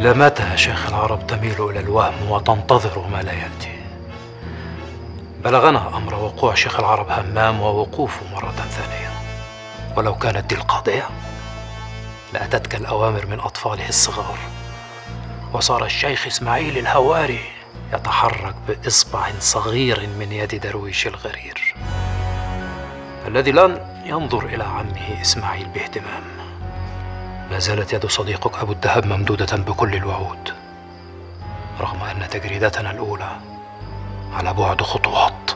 إلى متى يا شيخ العرب تميل إلى الوهم وتنتظر ما لا يأتي بلغنا أمر وقوع شيخ العرب همام ووقوفه مرة ثانية ولو كانت دي القاضية لأتتك الأوامر من أطفاله الصغار وصار الشيخ إسماعيل الهواري يتحرك بإصبع صغير من يد درويش الغرير الذي لن ينظر إلى عمه إسماعيل باهتمام لا زالت يد صديقك أبو الدهب ممدودة بكل الوعود رغم أن تجريدتنا الأولى على بعد خطوات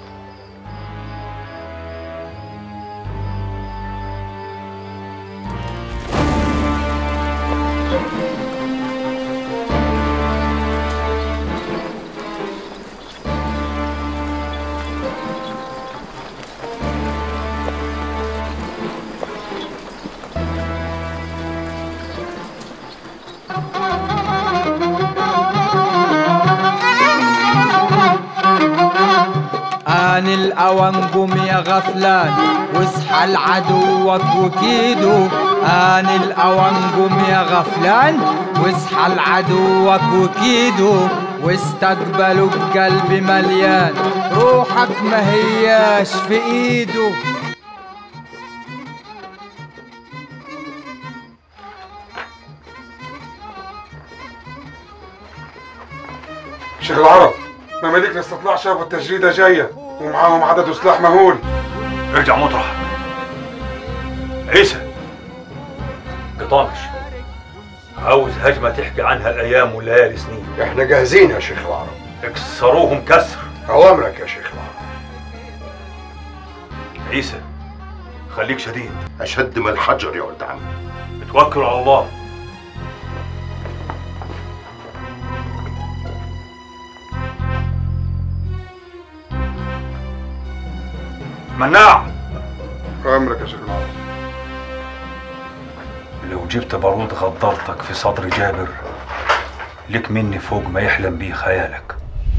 آن الأوان قم يا غفلان واصحى لعدوك وكيده آن الأوان قم يا غفلان واصحى لعدوك وكيده واستقبلوا بقلب مليان روحك ما هياش في ايده شيخ العرب مماليك الاستطلاع شافوا التجريدة جاية ومعاهم عدد سلاح مهول ارجع مطرح عيسى قطامش عاوز هجمة تحكي عنها أيام وليالي سنين احنا جاهزين يا شيخ العرب اكسروهم كسر اوامرك يا شيخ العرب عيسى خليك شديد اشد من الحجر يا ولد عم توكل على الله مناع اوامرك يا شيخ العرب لو جبت بارود غدرتك في صدر جابر لك مني فوق ما يحلم بيه خيالك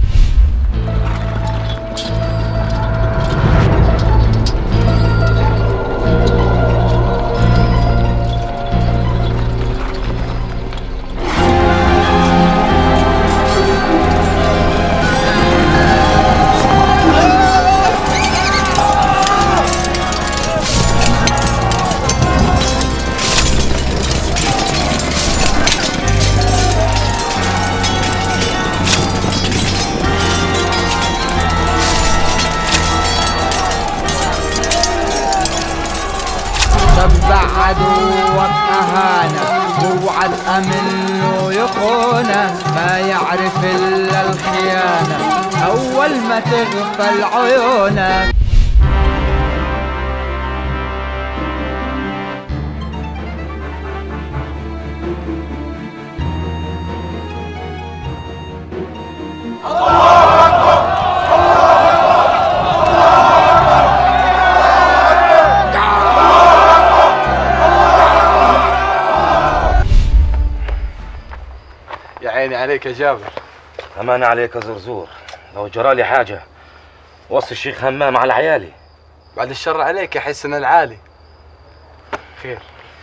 تبع عدوك أهانة واوعى تأمن له يخونة ما يعرف إلا الخيانة أول ما تغفل عيونك يا عيني عليك يا جابر أمان عليك يا زرزور لو جرالي حاجة وصي الشيخ همام على عيالي بعد الشر عليك يا حسن العالي خير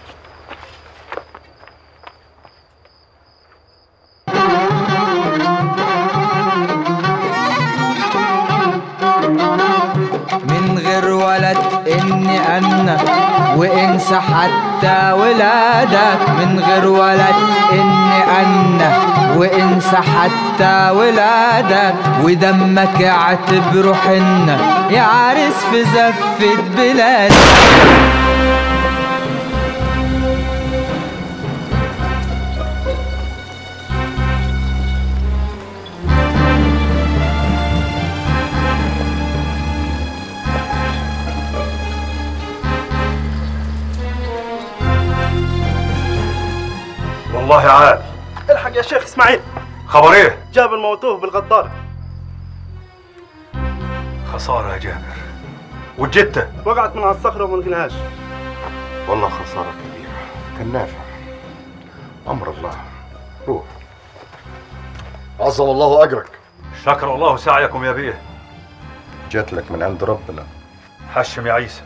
من غير ولد إني أنا وإنسى حتى ولادك من غير ولد إني أنا وإنسى حتى ولادك ودمك اعتبره حنة يا عريس في زفة بلادك والله عال الحق يا شيخ اسماعيل خبر ايه جاب الموتوه بالغدارة خسارة يا جابر والجتة وقعت من على الصخرة وما لقيناهاش والله خسارة كبيرة كان نافع أمر الله روح عظم الله أجرك شكر الله سعيكم يا بيه جات لك من عند ربنا حشم يا عيسى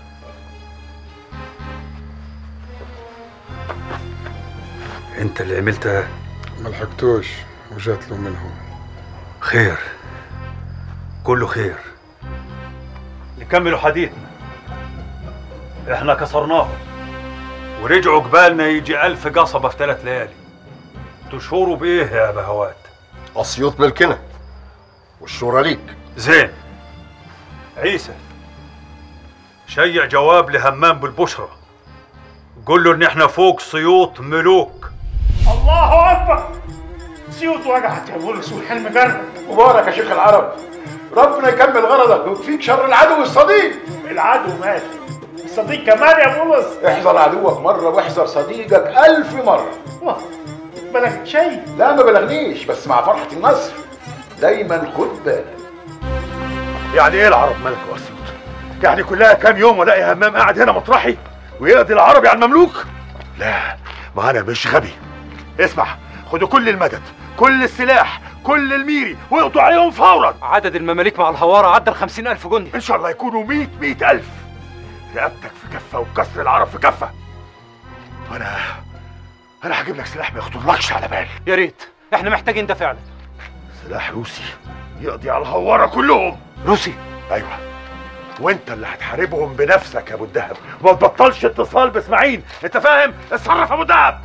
انت اللي عملتها ما لحقتوش وجات له منهم خير كله خير نكملوا حديثنا احنا كسرناهم ورجعوا قبالنا يجي ألف قصبة في ثلاث ليالي تشوروا بإيه يا بهوات اسيوط ملكنا والشورى ليك زين عيسى شيع جواب لهمام بالبشرى قول له ان احنا فوق سيوط ملوك الله اكبر سيوط وقعت يا بولس والحلم قرب مبارك يا شيخ العرب ربنا يكمل غرضك ويكفيك شر العدو الصديق العدو مات الصديق كمان يا بولس احذر عدوك مرة واحذر صديقك ألف مرة واه، بلغت شيء لا ما بلغنيش بس مع فرحة النصر دايما خد بالك يعني ايه العرب ملك واسيوط يعني كلها كام يوم والاقي همام قاعد هنا مطرحي ويقضي العربي على المملوك لا ما انا مش غبي اسمع خدوا كل المدد كل السلاح كل الميري واقضوا عليهم فورا عدد المماليك مع الهوارة عدى الخمسين ألف جندي ان شاء الله يكونوا مية مية ألف رقبتك في كفة وكسر العرب في كفة أنا أنا هجيب لك سلاح ما يخطرلكش على بال يا ريت احنا محتاجين ده فعلا سلاح روسي يقضي على الهوارة كلهم روسي أيوه وانت اللي هتحاربهم بنفسك يا ابو الدهب ما تبطلش اتصال باسماعيل انت فاهم اتصرف يا ابو الدهب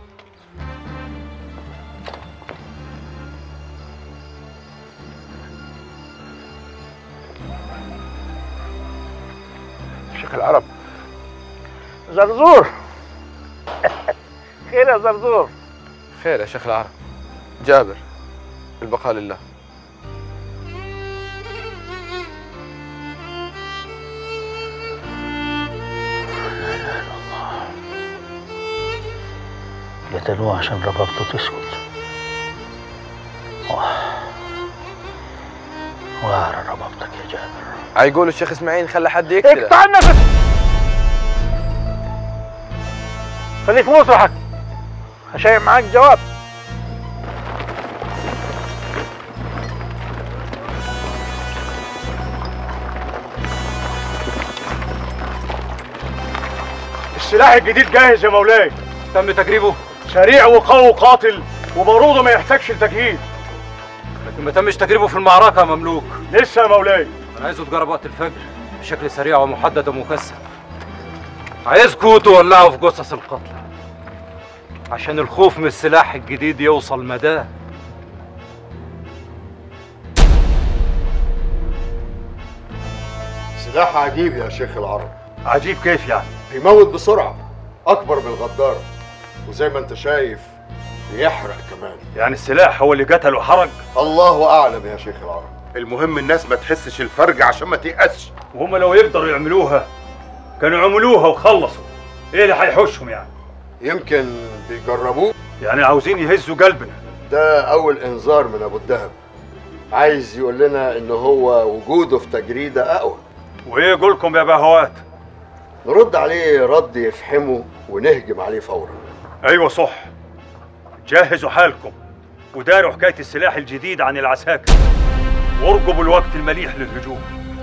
شيخ العرب زرزور خير يا زرزور خير يا شيخ العرب جابر البقاء لله قتلوه عشان رقبته تسكت واه واه رقبتك يا جابر هيقولوا الشيخ اسماعيل خلى حد يقتله اقطع النفس خليك في مطرحك هشيع معاك جواب السلاح الجديد جاهز يا مولاي تم تجريبه سريع وقوي وقاتل وباروده ما يحتاجش لتجهيز لكن ما تمش تجريبه في المعركة يا مملوك لسه يا مولاي أنا عايزه تجرب وقت الفجر بشكل سريع ومحدد ومكثف عايزكوا تولعوا في جثث القتلى عشان الخوف من السلاح الجديد يوصل مداه سلاح عجيب يا شيخ العرب عجيب كيف يعني بيموت بسرعة أكبر من الغدارة وزي ما أنت شايف بيحرق كمان يعني السلاح هو اللي قتله حرق الله أعلم يا شيخ العرب المهم الناس ما تحسش الفرق عشان ما تيأسش وهم لو يقدروا يعملوها كانوا عملوها وخلصوا ايه اللي هيحوشهم يعني يمكن بيجربوه يعني عاوزين يهزوا قلبنا ده أول إنذار من أبو الدهب عايز يقول لنا إن هو وجوده في تجريدة أقوى وايه قولكم يا بهوات نرد عليه رد يفحمه ونهجم عليه فورا ايوه صح جهزوا حالكم وداروا حكايه السلاح الجديد عن العساكر وارقبوا الوقت المليح للهجوم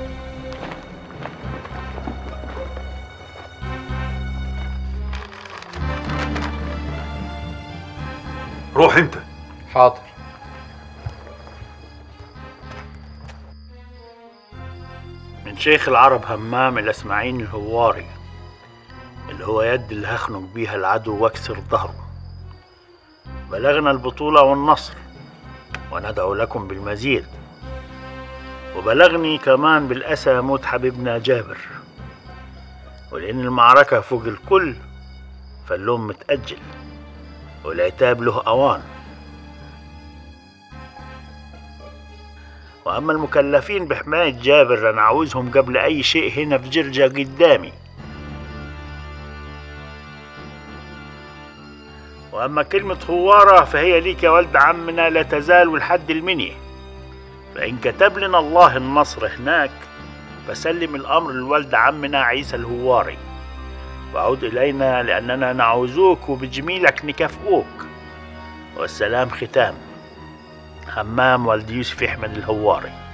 روح انت حاضر من شيخ العرب همام الاسماعيل الهواري اللي هو يد اللي هخنق بيها العدو واكسر ظهره بلغنا البطولة والنصر وندعو لكم بالمزيد وبلغني كمان بالأسى موت حبيبنا جابر ولأن المعركة فوق الكل فاللوم متأجل والعتاب له أوان وأما المكلفين بحماية جابر أنا عاوزهم قبل أي شيء هنا في جرجة قدامي وأما كلمة خوارة فهي ليك يا ولد عمنا لا تزال لحد المنية فإن كتب لنا الله النصر هناك فسلم الأمر لولد عمنا عيسى الهواري وعود إلينا لأننا نعوزوك وبجميلك نكافئوك والسلام ختام همام والد يوسف أحمد الهواري